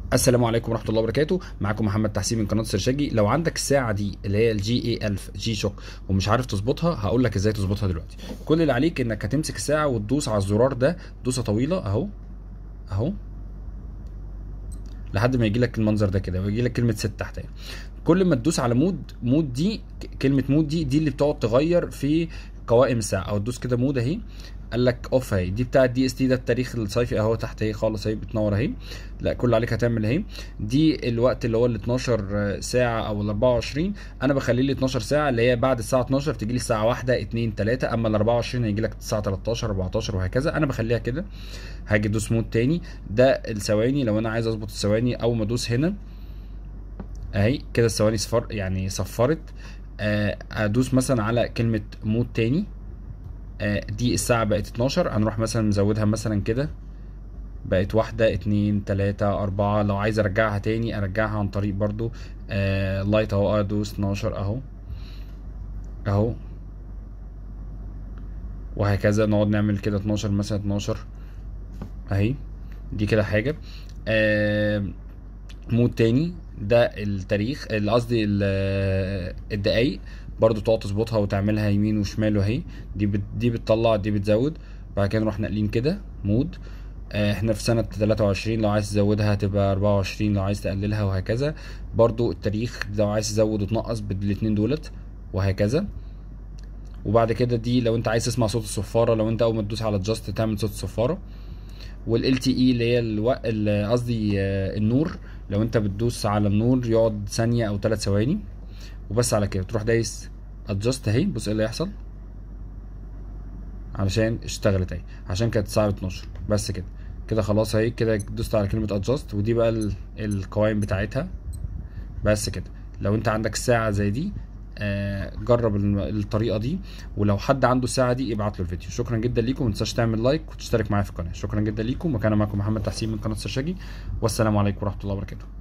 السلام عليكم ورحمه الله وبركاته معاكم محمد تحسين من قناه سرشاجي لو عندك الساعه دي اللي هي الجي اي 1000 جي شوك ومش عارف تظبطها هقول لك ازاي تظبطها دلوقتي كل اللي عليك انك هتمسك الساعه وتدوس على الزرار ده دوسه طويله اهو اهو لحد ما يجي لك المنظر ده كده ويجي لك كلمه ست تحتها كل ما تدوس على مود مود دي كلمه مود دي دي اللي بتقعد تغير في قوائم الساعه او تدوس كده مود اهي قال لك اوف اهي دي بتاعه دي اس تي ده التاريخ الصيفي اهو تحت اهي خالص اهي بتنور اهي لا كل اللي عليك هتعمل اهي دي الوقت اللي هو ال 12 ساعه او ال 24 انا بخليه لي 12 ساعه اللي هي بعد الساعه 12 تيجي لي الساعه 1 2 3 اما ال 24 هيجي لك الساعه 13 14 وهكذا انا بخليها كده هاجي ادوس مود تاني ده الثواني لو انا عايز اظبط الثواني اول ما ادوس هنا اهي كده الثواني صفر يعني صفرت ادوس مثلا على كلمه مود تاني دي الساعة بقت 12 هنروح مثلا نزودها مثلا كده بقت واحدة اتنين تلاتة أربعة لو عايز أرجعها تاني أرجعها عن طريق برضو آه لايت أهو أدوس 12 أهو أهو وهكذا نقعد نعمل كده 12 مثلا 12 أهي دي كده حاجة آه مود تاني ده التاريخ قصدي الدقايق برضو تقعد تظبطها وتعملها يمين وشمال وهي دي بت دي بتطلع دي بتزود بعد كده نروح ناقلين كده مود آه احنا في سنة 23 لو عايز تزودها هتبقى 24 لو عايز تقللها وهكذا برضو التاريخ لو عايز تزود وتنقص بالاتنين دولت وهكذا وبعد كده دي لو انت عايز تسمع صوت الصفارة لو انت اول ما تدوس على جاست تعمل صوت الصفارة والال تي اي اللي هي الو... قصدي آه النور لو انت بتدوس على النور يقعد ثانية او ثلاث ثواني وبس على كده تروح دايس ادجست اهي بص ايه اللي هيحصل علشان اشتغلت اهي عشان كانت الساعه 12 بس كده كده خلاص اهي كده دوست على كلمه ادجست ودي بقى ال... القوائم بتاعتها بس كده لو انت عندك ساعه زي دي آه جرب الطريقه دي ولو حد عنده الساعه دي ابعت له الفيديو شكرا جدا ليكم ما تنساش تعمل لايك وتشترك معايا في القناه شكرا جدا ليكم وكان معكم محمد تحسين من قناه سرشاجي والسلام عليكم ورحمه الله وبركاته